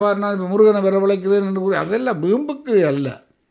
நான் இப்போ முருகனை வரவழைக்கிறேன் என்று கூறி அதெல்லாம் வீம்புக்கு அல்ல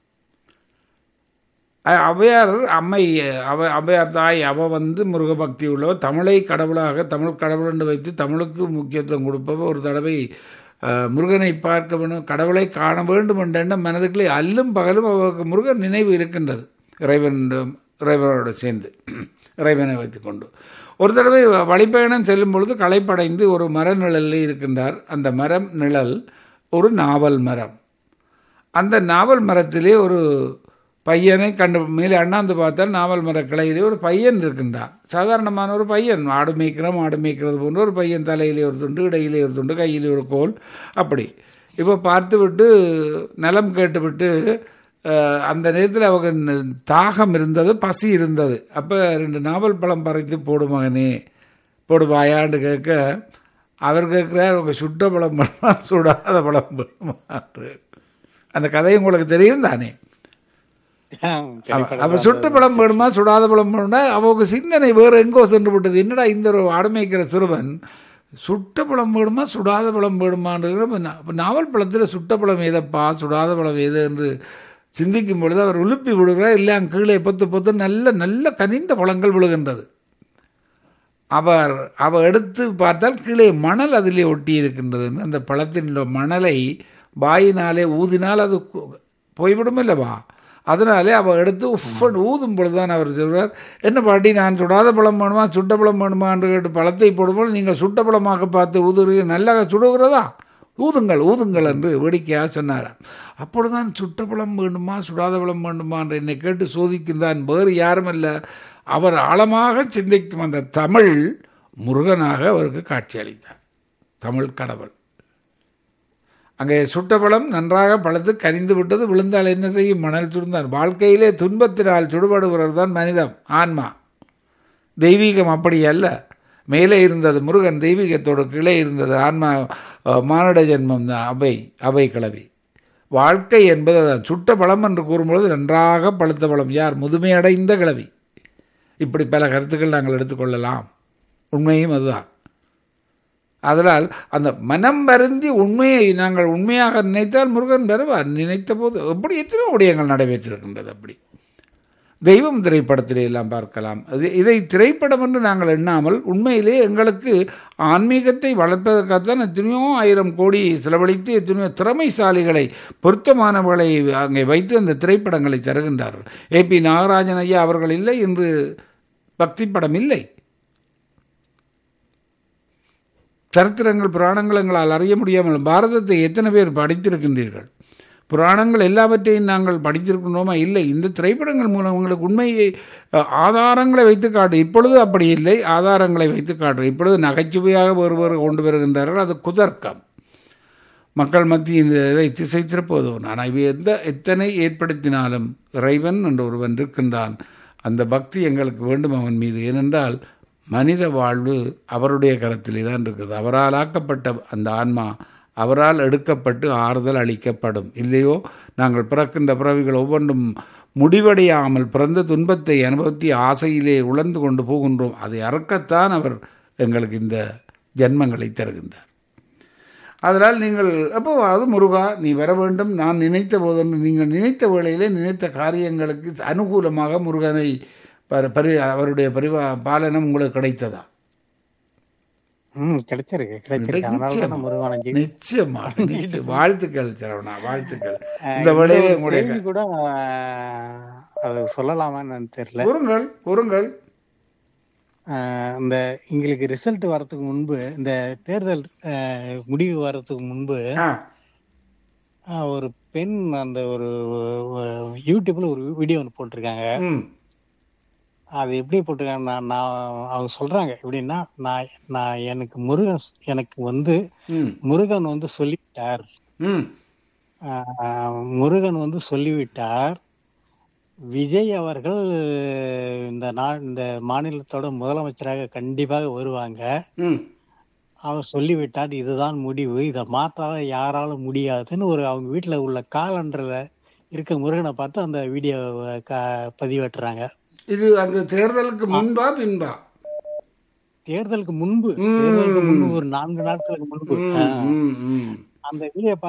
அ- ஔவையார் அம்மை அவ ஔவையார் தாய் அவ வந்து முருக பக்தி உள்ளவர் தமிழை கடவுளாக தமிழ் கடவுள் என்று வைத்து தமிழுக்கு முக்கியத்துவம் கொடுப்பவ ஒரு தடவை அஹ், முருகனை பார்க்க வேண்டும் கடவுளை காண வேண்டும் என்ற எண்ணம் மனதுக்குள்ளே அல்லும் பகலும் அவருக்கு முருகன் நினைவு இருக்கின்றது இறைவன் இறைவனோடு சேர்ந்து இறைவனை வைத்துக்கொண்டு ஒரு தடவை வழிப்பயணம் செல்லும் பொழுது களைப்படைந்து ஒரு மர நிழலில் இருக்கின்றார் அந்த மரம் நிழல் ஒரு நாவல் மரம் அந்த நாவல் மரத்திலே ஒரு பையனை கண்டு மேலே அண்ணாந்து பார்த்தால் நாவல் மர கிளையிலே ஒரு பையன் இருக்கின்றான் சாதாரணமான ஒரு பையன் ஆடு மேய்க்கிறோம் ஆடு மேய்க்கிறது போன்ற ஒரு பையன் தலையிலே ஒரு துண்டு இடையிலே ஒரு துண்டு கையிலே ஒரு கோல் அப்படி இப்போ பார்த்து விட்டு நலம் கேட்டு விட்டு அஹ், அந்த நேரத்தில் அவங்க ந- தாகம் இருந்தது பசி இருந்தது அப்போ ரெண்டு நாவல் பழம் பறித்து போடு மகனே போடுவாயான்னு கேட்க அவர் கேட்குறார் உங்க சுட்ட பழம் வேணுமா சுடாத பழம் வேணுமான்று அந்த கதை உங்களுக்கு தெரியும் தானே அவ சுட்ட பழம் வேணுமா சுடாத பழம் வேணும்னா அவங்க சிந்தனை வேறு எங்கோ சென்று விட்டது என்னடா இந்த ஒரு ஆடுமைக்கிற சிறுவன் சுட்ட பழம் வேணுமா சுடாத பழம் வேணுமான்னு அப்ப நாவல் பழத்தில் சுட்ட பழம் ஏதப்பா சுடாத பழம் ஏது என்று சிந்திக்கும் பொழுது அவர் உலுப்பி விடுகிறார் எல்லாம் கீழே பொத்து பொத்து நல்ல நல்ல கனிந்த பழங்கள் விழுகின்றது அவர் அவ எடுத்து பார்த்தால் கீழே மணல் அதிலே ஒட்டி இருக்கின்றது அந்த பழத்தின் மணலை வாயினாலே ஊதினால் அது கு- போய்விடும் அல்லவா அதனாலே அவ எடுத்து உஃபன் ஊதும் பொழுதுதான் அவர் சொல்றார் என்ன பாட்டி நான் சுடாத பழம் வேணுமா சுட்ட பழம் வேணுமா என்று கேட்டு பழத்தை போடும்போது நீங்கள் சுட்ட பழமாக பார்த்து ஊதுறீங்க நல்லா சுடுகிறதா ஊதுங்கள் ஊதுங்கள் என்று வேடிக்கையாக சொன்னாராம் அப்பொழுதுதான் சுட்ட பழம் வேண்டுமா சுடாத பழம் வேண்டுமா என்று என்னை கேட்டு சோதிக்கின்றான் வேறு யாரும் அல்ல அவர் ஆழமாக சிந்திக்கும் அந்த தமிழ் முருகனாக அவருக்கு காட்சி அளித்தார் தமிழ் கடவுள் அங்கே சுட்ட பழம் நன்றாக பழுத்து கனிந்து விட்டது விழுந்தால் என்ன செய்யும் மணல் சுடுந்தான் வாழ்க்கையிலே துன்பத்தினால் சுடுபடுகிறவர் தான் மனிதம் ஆன்மா தெய்வீகம் அப்படி அல்ல மேலே இருந்தது முருகன் தெய்வீகத்தோடு கீழே இருந்தது ஆன்மா அஹ், மானுட ஜென்மம் தான் அவை அவை கிளவி வாழ்க்கை என்பது அதான் சுட்ட பழம் என்று கூறும்பொழுது நன்றாக பழுத்த பழம் யார் முதுமையடைந்த கிளவி இப்படி பல கருத்துக்கள் நாங்கள் எடுத்துக்கொள்ளலாம் உண்மையும் அதுதான் அதனால் அந்த மனம் வருந்தி உண்மையை நாங்கள் உண்மையாக நினைத்தால் முருகன் வருவார் நினைத்த போது எப்படி எத்தனையோ விடயங்கள் நடைபெற்றிருக்கின்றது அப்படி தெய்வம் திரைப்படத்திலே எல்லாம் பார்க்கலாம் அது இதை திரைப்படம் என்று நாங்கள் எண்ணாமல் உண்மையிலே எங்களுக்கு ஆன்மீகத்தை வளர்ப்பதற்காகத்தான் எத்தனையோ ஆயிரம் கோடி செலவழித்து எத்தனையோ திறமைசாலிகளை பொருத்தமானவர்களை அங்கே வைத்து அந்த திரைப்படங்களை தருகின்றார்கள் ஏ பி நாகராஜன் ஐயா அவர்கள் இல்லை இன்று பக்தி படம் இல்லை சரித்திரங்கள் புராணங்கள் எங்களால் அறிய முடியாமல் பாரதத்தை எத்தனை பேர் படித்திருக்கின்றீர்கள் புராணங்கள் எல்லாவற்றையும் நாங்கள் படித்திருக்கின்றோமா இல்லை இந்த திரைப்படங்கள் மூலம் உங்களுக்கு உண்மையை அஹ், ஆதாரங்களை வைத்து காட்டு இப்பொழுது அப்படி இல்லை ஆதாரங்களை வைத்து காட்டு இப்பொழுது நகைச்சுவையாக ஒருவர் கொண்டு வருகின்றார்கள் அது குதர்க்கம் மக்கள் மத்தியில் இதை திசை திருப்பதும் ஆனால் இவை எந்த எத்தனை ஏற்படுத்தினாலும் இறைவன் என்று ஒருவன் இருக்கின்றான் அந்த பக்தி எங்களுக்கு வேண்டும் அவன் மீது ஏனென்றால் மனித வாழ்வு அவருடைய கரத்திலே தான் இருக்குது அவரால் ஆக்கப்பட்ட அந்த ஆன்மா அவரால் எடுக்கப்பட்டு ஆறுதல் அளிக்கப்படும் இல்லையோ நாங்கள் பிறக்கின்ற பிறவிகள் ஒவ்வொன்றும் முடிவடையாமல் பிறந்த துன்பத்தை அனுபவித்து ஆசையிலே உழந்து கொண்டு போகின்றோம் அதை அறக்கத்தான் அவர் எங்களுக்கு இந்த ஜென்மங்களை தருகின்றார் அதனால் நீங்கள் அப்போ அது முருகா நீ வர வேண்டும் நான் நினைத்த போதென்று நீங்கள் நினைத்த வேளையிலே நினைத்த காரியங்களுக்கு அனுகூலமாக முருகனை பரி- பரி அவருடைய பரிவா பாலனம் உங்களுக்கு கிடைத்ததா ம் கிடைச்சிருக்கு கிடைச்சிருக்கு அதனால தான் நான் முருகனை ஜெயி- நிச்சயமா நிச்சயம். வாழ்த்துக்கள் சரவணா வாழ்த்துக்கள் இந்த வேளையிலே ஒரு உங்களுடைய செய்தி கூட ஆஹ், அது சொல்லலாமான்னு தெரியல பொறுங்கள் பொறுங்கள் ஆஹ், இந்த எங்களுக்கு ரிசல்ட் வரதுக்கு முன்பு இந்த தேர்தல் ஆஹ், முடிவு வரதுக்கு முன்பு ஆ ஆஹ், ஒரு பெண் அந்த ஒரு ஒரு யூடியூப்ல ஒரு வீடியோ ஒன்று போட்டிருக்காங்க ம் அது எப்படி போட்டிருக்காங்கன்னா நான் அவங்க சொல்றாங்க எப்படின்னா நான் நான் எனக்கு முருகன் எனக்கு வந்து ம் முருகன் வந்து சொல்லிவிட்டார் ம் ஆஹ் முருகன் வந்து சொல்லிவிட்டார் விஜய் அவர்கள் இந்த நா இந்த மாநிலத்தோட முதலமைச்சராக கண்டிப்பாக வருவாங்க ம் அவர் சொல்லிவிட்டார் இதுதான் முடிவு இதை மாற்றாத யாராலும் முடியாதுன்னு ஒரு அவங்க வீட்டுல உள்ள காலண்டர்ல இருக்க முருகனை பார்த்து அந்த வீடியோ பதிவேற்றுறாங்க இது அந்த தேர்தலுக்கு முன்பா பின்பா தேர்தலுக்கு முன்பு ம். தேர்தலுக்கு முன்பு ஒரு நான்கு நாட்களுக்கு முன்பு ம், ஆஹ் ம், ம். அந்த வீடியோ